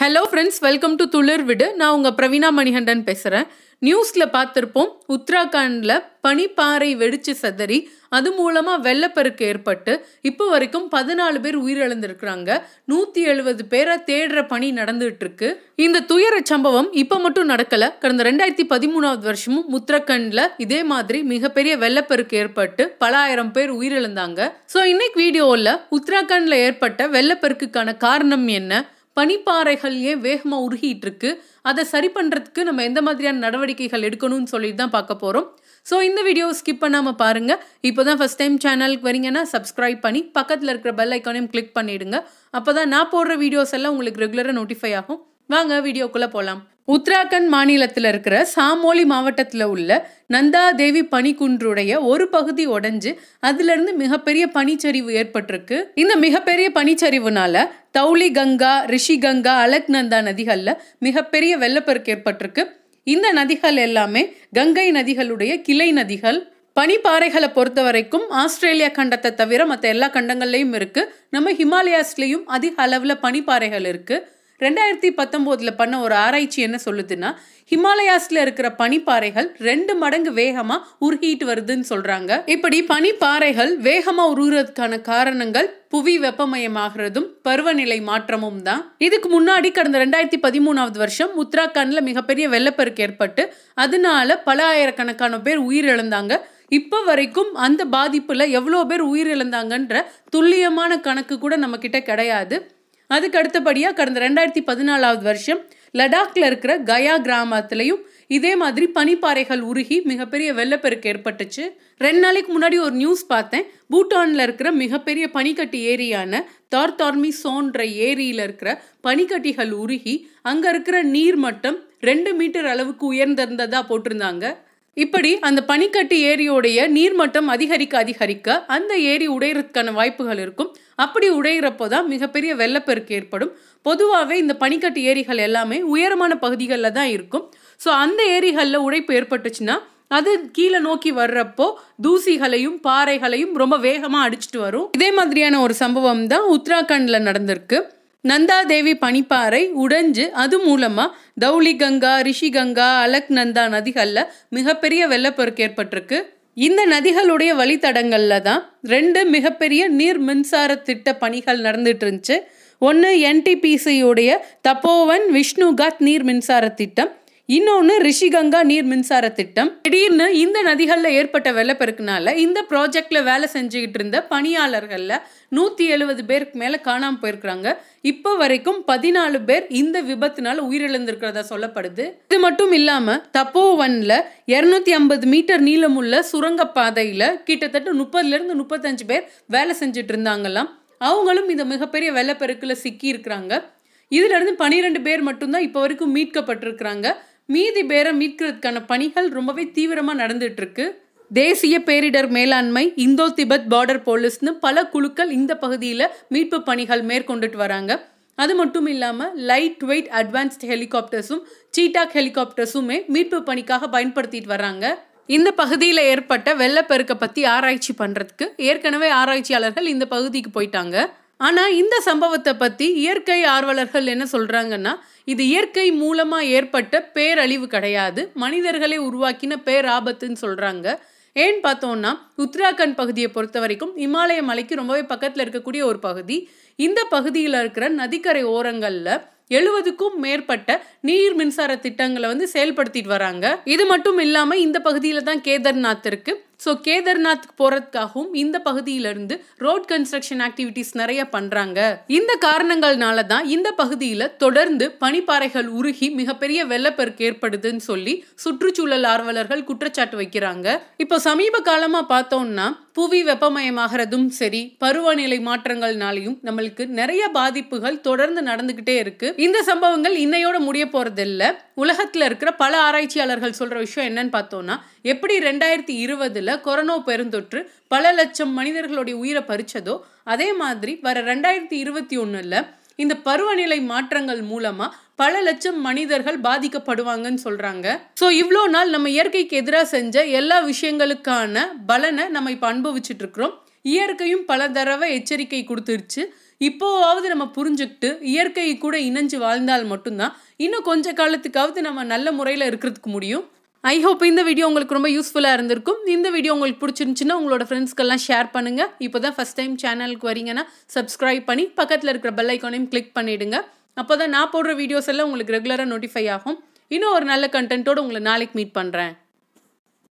hello friends welcome to துளிர் விடு நான் உங்கள் பிரவீனா மணிகண்டன் பேசுகிறேன் நியூஸில் பார்த்துருப்போம் உத்தராகண்டில் பனிப்பாறை வெடிச்சு சதறி அது மூலமாக வெள்ளப்பெருக்கு ஏற்பட்டு இப்போ வரைக்கும் பதினாலு பேர் உயிரிழந்திருக்கிறாங்க நூற்றி எழுபது பேரை தேடுற பணி நடந்துட்டு இருக்கு இந்த துயர சம்பவம் இப்போ மட்டும் நடக்கல கடந்த ரெண்டாயிரத்தி பதிமூணாவது வருஷமும் உத்தரகண்டில் இதே மாதிரி மிகப்பெரிய வெள்ளப்பெருக்கு ஏற்பட்டு பல ஆயிரம் பேர் உயிரிழந்தாங்க ஸோ இன்னைக்கு வீடியோவில் உத்தராகண்டில் ஏற்பட்ட வெள்ளப்பெருக்குக்கான காரணம் என்ன பனிப்பாறைகள் ஏன் வேகமாக உருகிட்டு இருக்கு அதை சரி பண்ணுறதுக்கு நம்ம எந்த மாதிரியான நடவடிக்கைகள் எடுக்கணும்னு சொல்லிட்டு தான் பார்க்க போகிறோம் ஸோ இந்த வீடியோ ஸ்கிப் பண்ணாமல் பாருங்கள் இப்போ தான் ஃபஸ்ட் டைம் சேனலுக்கு வரீங்கன்னா சப்ஸ்கிரைப் பண்ணி பக்கத்தில் இருக்கிற பெல் ஐக்கானையும் கிளிக் பண்ணிடுங்க அப்போ தான் நான் போடுற வீடியோஸ் எல்லாம் உங்களுக்கு ரெகுலராக நோட்டிஃபை ஆகும் வாங்க வீடியோக்குள்ளே போகலாம் உத்தராகண்ட் மாநிலத்தில் இருக்கிற சாமோலி மாவட்டத்தில் உள்ள நந்தா தேவி பனிக்குன்றுடைய ஒரு பகுதி உடைஞ்சு அதிலிருந்து மிகப்பெரிய பனிச்சரிவு ஏற்பட்டிருக்கு இந்த மிகப்பெரிய பனிச்சரிவுனால தௌலி கங்கா ரிஷி கங்கா அலக்நந்தா நதிகளில் மிகப்பெரிய வெள்ளப்பெருக்கு ஏற்பட்டிருக்கு இந்த நதிகள் எல்லாமே கங்கை நதிகளுடைய கிளை நதிகள் பனிப்பாறைகளை பொறுத்த வரைக்கும் ஆஸ்திரேலியா கண்டத்தை தவிர மற்ற எல்லா கண்டங்கள்லையும் இருக்கு நம்ம ஹிமாலயாஸ்லேயும் அதிக அளவில் பனிப்பாறைகள் இருக்கு ரெண்டாயிரத்தி பத்தொம்போதில் பண்ண ஒரு ஆராய்ச்சி என்ன சொல்லுதுன்னா ஹிமாலயாஸில் இருக்கிற பனிப்பாறைகள் ரெண்டு மடங்கு வேகமாக உருகிட்டு வருதுன்னு சொல்கிறாங்க இப்படி பனிப்பாறைகள் வேகமாக உருகிறதுக்கான காரணங்கள் புவி வெப்பமயமாகிறதும் பருவநிலை மாற்றமும் தான் இதுக்கு முன்னாடி கடந்த ரெண்டாயிரத்தி பதிமூணாவது வருஷம் உத்தராகண்ட்ல மிகப்பெரிய வெள்ளப்பெருக்கு ஏற்பட்டு அதனால பல ஆயிரக்கணக்கான பேர் உயிரிழந்தாங்க இப்போ வரைக்கும் அந்த பாதிப்புல எவ்வளோ பேர் உயிரிழந்தாங்கன்ற துல்லியமான கணக்கு கூட நம்ம கிட்ட கிடையாது அதுக்கு அடுத்தபடியாக கடந்த ரெண்டாயிரத்தி பதினாலாவது வருஷம் லடாக்ல இருக்கிற கயா கிராமத்துலையும் இதே மாதிரி பனிப்பாறைகள் உருகி மிகப்பெரிய வெள்ளப்பெருக்கு ஏற்பட்டுச்சு ரெண்டு நாளைக்கு முன்னாடி ஒரு நியூஸ் பார்த்தேன் பூட்டான்ல இருக்கிற மிகப்பெரிய பனிக்கட்டி ஏரியான தார்தார்மி சோன்ற ஏரியில இருக்கிற பனிக்கட்டிகள் உருகி அங்க இருக்கிற நீர் மட்டம் ரெண்டு மீட்டர் அளவுக்கு உயர்ந்திருந்ததா போட்டிருந்தாங்க இப்படி அந்த பனிக்கட்டி ஏரியோடைய நீர்மட்டம் அதிகரிக்க அதிகரிக்க அந்த ஏரி உடையறதுக்கான வாய்ப்புகள் இருக்கும் அப்படி உடையிறப்போ தான் மிகப்பெரிய வெள்ளப்பெருக்கு ஏற்படும் பொதுவாகவே இந்த பனிக்கட்டி ஏரிகள் எல்லாமே உயரமான பகுதிகளில் தான் இருக்கும் ஸோ அந்த ஏரிகளில் உடைப்பு ஏற்பட்டுச்சுன்னா அது கீழே நோக்கி வர்றப்போ தூசிகளையும் பாறைகளையும் ரொம்ப வேகமாக அடிச்சிட்டு வரும் இதே மாதிரியான ஒரு சம்பவம் தான் உத்தராகண்டில் நடந்திருக்கு நந்தாதேவி பனிப்பாறை உடைஞ்சு அது மூலமா தௌலி கங்கா ரிஷி கங்கா அலக் நந்தா நதிகளில் மிகப்பெரிய வெள்ளப்பெருக்கு ஏற்பட்டிருக்கு இந்த நதிகளுடைய வழித்தடங்கள்ல தான் ரெண்டு மிகப்பெரிய நீர் மின்சார திட்ட பணிகள் நடந்துட்டு இருந்துச்சு ஒன்று என்டிபிசியுடைய தப்போவன் விஷ்ணுகாத் நீர் மின்சார திட்டம் இன்னொன்று ரிஷிகங்கா நீர் மின்சார திட்டம் திடீர்னு இந்த நதிகளில் ஏற்பட்ட வெள்ளப்பெருக்குனால இந்த ப்ராஜெக்ட்ல வேலை செஞ்சுக்கிட்டு இருந்த பணியாளர்களில் நூற்றி எழுபது பேருக்கு மேலே காணாமல் போயிருக்கிறாங்க இப்போ வரைக்கும் பதினாலு பேர் இந்த விபத்துனால உயிரிழந்திருக்கிறதா சொல்லப்படுது இது மட்டும் இல்லாமல் தப்போவனில் இரநூத்தி ஐம்பது மீட்டர் நீளமுள்ள சுரங்கப்பாதையில் கிட்டத்தட்ட முப்பதுலேருந்து முப்பத்தஞ்சு பேர் வேலை செஞ்சுட்டு இருந்தாங்களாம் அவங்களும் இந்த மிகப்பெரிய வெள்ளப்பெருக்கில் சிக்கி இருக்கிறாங்க இதுல இருந்து பனிரெண்டு பேர் மட்டும்தான் இப்போ வரைக்கும் மீட்கப்பட்டிருக்கிறாங்க மீதி பேரை மீட்கிறதுக்கான பணிகள் ரொம்பவே தீவிரமாக நடந்துட்டு இருக்கு தேசிய பேரிடர் மேலாண்மை இந்தோ திபெத் பார்டர் போலீஸ்னு பல குழுக்கள் இந்த பகுதியில் மீட்பு பணிகள் மேற்கொண்டுட்டு வராங்க அது மட்டும் இல்லாமல் லைட் வெயிட் அட்வான்ஸ்ட் ஹெலிகாப்டர்ஸும் சீட்டாக் ஹெலிகாப்டர்ஸுமே மீட்பு பணிக்காக பயன்படுத்திட்டு வராங்க இந்த பகுதியில் ஏற்பட்ட வெள்ளப்பெருக்கை பற்றி ஆராய்ச்சி பண்ணுறதுக்கு ஏற்கனவே ஆராய்ச்சியாளர்கள் இந்த பகுதிக்கு போயிட்டாங்க ஆனால் இந்த சம்பவத்தை பற்றி இயற்கை ஆர்வலர்கள் என்ன சொல்கிறாங்கன்னா இது இயற்கை மூலமாக ஏற்பட்ட பேரழிவு கிடையாது மனிதர்களே உருவாக்கின பேராபத்துன்னு சொல்கிறாங்க ஏன்னு பார்த்தோம்னா உத்தராகண்ட் பகுதியை பொறுத்த வரைக்கும் இமாலய மலைக்கு ரொம்பவே பக்கத்தில் இருக்கக்கூடிய ஒரு பகுதி இந்த பகுதியில் இருக்கிற நதிக்கரை ஓரங்களில் எழுபதுக்கும் மேற்பட்ட நீர் மின்சார திட்டங்களை வந்து செயல்படுத்திட்டு வராங்க இது மட்டும் இல்லாமல் இந்த பகுதியில் தான் கேதார்நாத் இருக்கு ஸோ கேதார்நாத் போகிறதுக்காகவும் இந்த பகுதியிலிருந்து ரோட் கன்ஸ்ட்ரக்ஷன் ஆக்டிவிட்டிஸ் நிறைய பண்ணுறாங்க இந்த காரணங்கள்னால தான் இந்த பகுதியில் தொடர்ந்து பனிப்பாறைகள் உருகி மிகப்பெரிய வெள்ளப்பெருக்கு ஏற்படுதுன்னு சொல்லி சுற்றுச்சூழல் ஆர்வலர்கள் குற்றச்சாட்டு வைக்கிறாங்க இப்போ சமீப காலமாக பார்த்தோம்னா புவி வெப்பமயமாகிறதும் சரி பருவநிலை மாற்றங்கள்னாலையும் நம்மளுக்கு நிறைய பாதிப்புகள் தொடர்ந்து நடந்துகிட்டே இருக்கு இந்த சம்பவங்கள் இன்னையோட முடிய போறதில்ல உலகத்துல இருக்கிற பல ஆராய்ச்சியாளர்கள் சொல்ற விஷயம் என்னன்னு பார்த்தோம்னா எப்படி ரெண்டாயிரத்தி இருபதுல கொரோனா பெருந்தொற்று பல லட்சம் மனிதர்களுடைய உயிரை பறிச்சதோ அதே மாதிரி வர ரெண்டாயிரத்தி இருபத்தி ஒண்ணுல இந்த பருவநிலை மாற்றங்கள் மூலமா பல லட்சம் மனிதர்கள் பாதிக்கப்படுவாங்கன்னு சொல்றாங்க ஸோ இவ்வளோ நாள் நம்ம இயற்கைக்கு எதிராக செஞ்ச எல்லா விஷயங்களுக்கான பலனை நம்ம இப்போ அனுபவிச்சுட்டு இருக்கிறோம் இயற்கையும் பல தடவை எச்சரிக்கை கொடுத்துருச்சு இப்போவாவது நம்ம புரிஞ்சுக்கிட்டு இயற்கை கூட இணைஞ்சு வாழ்ந்தால் மட்டும்தான் இன்னும் கொஞ்ச காலத்துக்காவது நம்ம நல்ல முறையில் இருக்கிறதுக்கு முடியும் ஐ ஹோப் இந்த வீடியோ உங்களுக்கு ரொம்ப யூஸ்ஃபுல்லாக இருந்திருக்கும் இந்த வீடியோ உங்களுக்கு பிடிச்சிருந்துச்சுன்னா உங்களோட ஃப்ரெண்ட்ஸ்க்கெல்லாம் ஷேர் பண்ணுங்கள் இப்போ தான் ஃபஸ்ட் டைம் சேனலுக்கு வரீங்கன்னா சப்ஸ்கிரைப் பண்ணி பக்கத்தில் இருக்கிற பெல் ஐக்கானையும் கிளிக் பண்ணிவிடுங்க அப்போ தான் நான் போடுற வீடியோஸ் எல்லாம் உங்களுக்கு ரெகுலராக நோட்டிஃபை ஆகும் இன்னும் ஒரு நல்ல கண்டென்ட்டோடு உங்களை நாளைக்கு மீட் பண்ணுறேன்